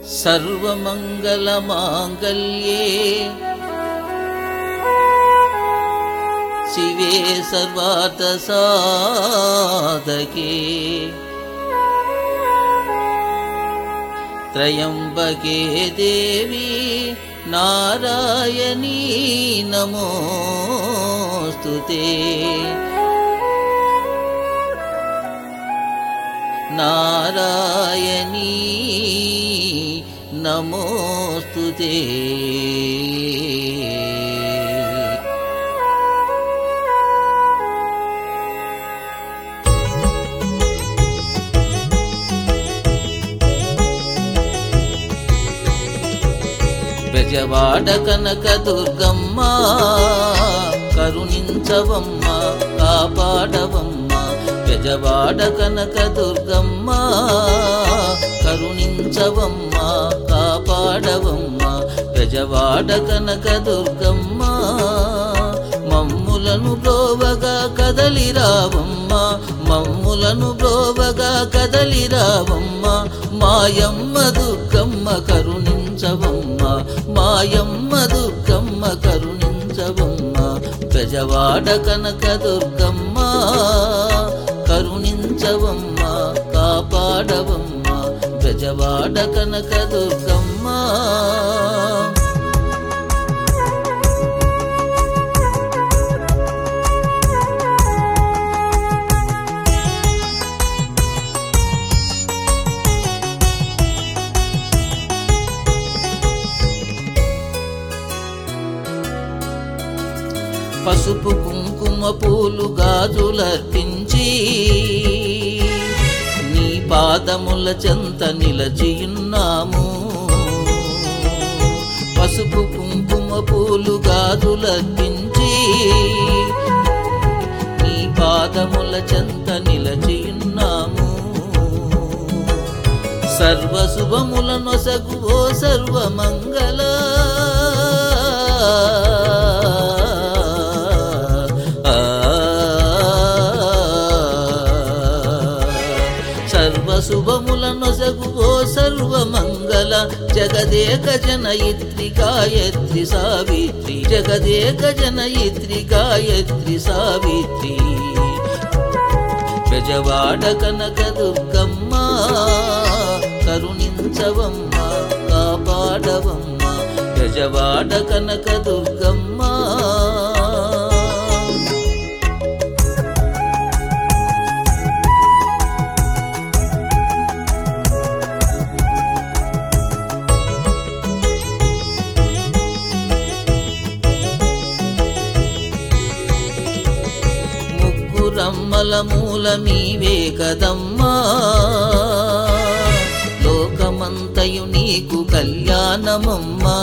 सर्वमङ्गलमाङ्गल्ये शिवे सर्वार्थसाधके त्रयम्बके देवी नारायणी नमोऽस्तु ते नारायणी नमोऽस्तु ते బెజవాడ కనక దుర్గమ్మ కరుణించవమ్మ కాపాడవమ్మ బెజవాడ కనక దుర్గమ్మ కరుణించవమ్మ కాపాడవమ్మ బెజవాడ కనక దుర్గమ్మ మమ్ములను బ్రోవగా కదలిరావమ్మ మమ్ములను బ్రోవగా కదలిరావమ్మ మాయమ్మ దుర్గమ్మ కరుణించవమ్మ మాయమ్మ దుర్గమ్మ కరుణించవమ్మ గజవాడ కనక దుర్గమ్మ కరుణించవమ్మ కాపాడవమ్మ గజవాడ కనక దుర్గమ్మ పసుపు కుంకుమ పూలు గాజులర్పించి నీ పాదముల చెంత నిలచియున్నాము పసుపు కుంకుమ పూలు గాజులర్పించి నీ పాదముల చెంత నిలచియున్నాము సర్వ శుభముల నొసగు ఓ సర్వమంగళ సర్వ శుభముల నొసగు ఓ సర్వమంగళ జగదేక జనయిత్రి గాయత్రి సావిత్రి జగదేక జనయిత్రి గాయత్రి సావిత్రి బెజవాడ కనక దుర్గమ్మ కరుణించవమ్మ కాపాడవమ్మ గజవాడ కనక దుర్గమ్మ ముగ్గురమ్మల మూల మీవే కదమ్మా లోకమంతయు నీకు కళ్యాణమమ్మా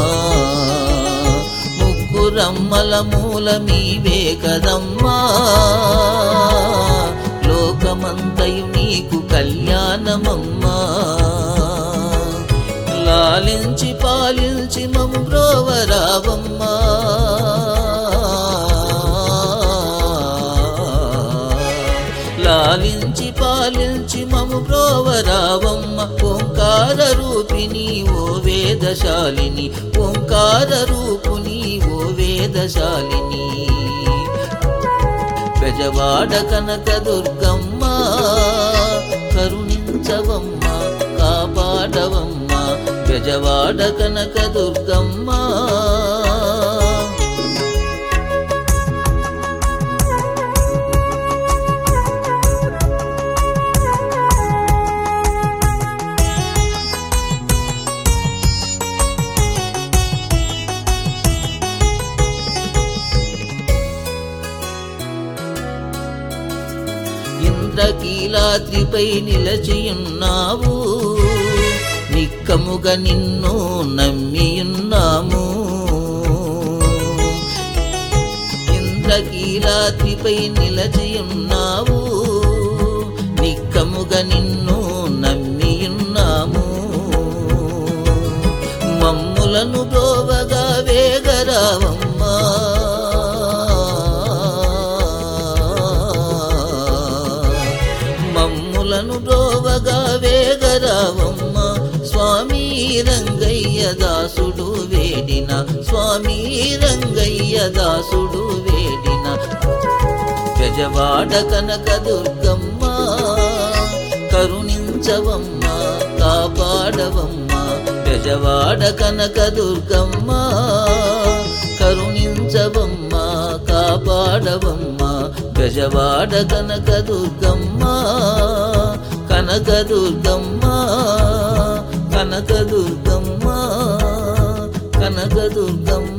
ముగ్గురమ్మల మూల మీవే కదమ్మా లోకమంతయు నీకు కళ్యాణమమ్మా లాలించి పాలించి మము బ్రోవరావమ్మా లాలించి పాలించి మము బ్రోవరావమ్మ ఓంకార రూపిణి ఓ వేదశాలిని ఓంకార రూపుని ఓ వేదశాలిని బెజవాడ కనక దుర్గమ్మ కరుణించవమ్మ కాపాడవమ్మ బెజవాడ కనక దుర్గమ్మ ఇంద్రకీలాద్రిపై నిలచియున్నావు నిక్కముగా నిన్ను నమ్మియున్నాము ఇంద్రకీలాద్రిపై నిలచియున్నావు నిక్కముగా నిన్ను నమ్మియున్నాము మమ్ములను బ్రోవగా వేగరావమ్మా మమ్ములను బ్రోవగా వేగరావమ్మ స్వామి రంగయ్య దాసుడు వేడిన స్వామి రంగయ్య దాసుడు వేడిన గజవాడ కనక దుర్గమ్మ కరుణించవమ్మ కాపాడవమ్మ గజవాడ కనక దుర్గమ్మ కరుణించవమ్మ కాపాడవమ్మ గజవాడ కనక దుర్గమ్మ కనక దుర్గమ్మ కనక దుర్గమ్మ కనక దుర్గమ్మ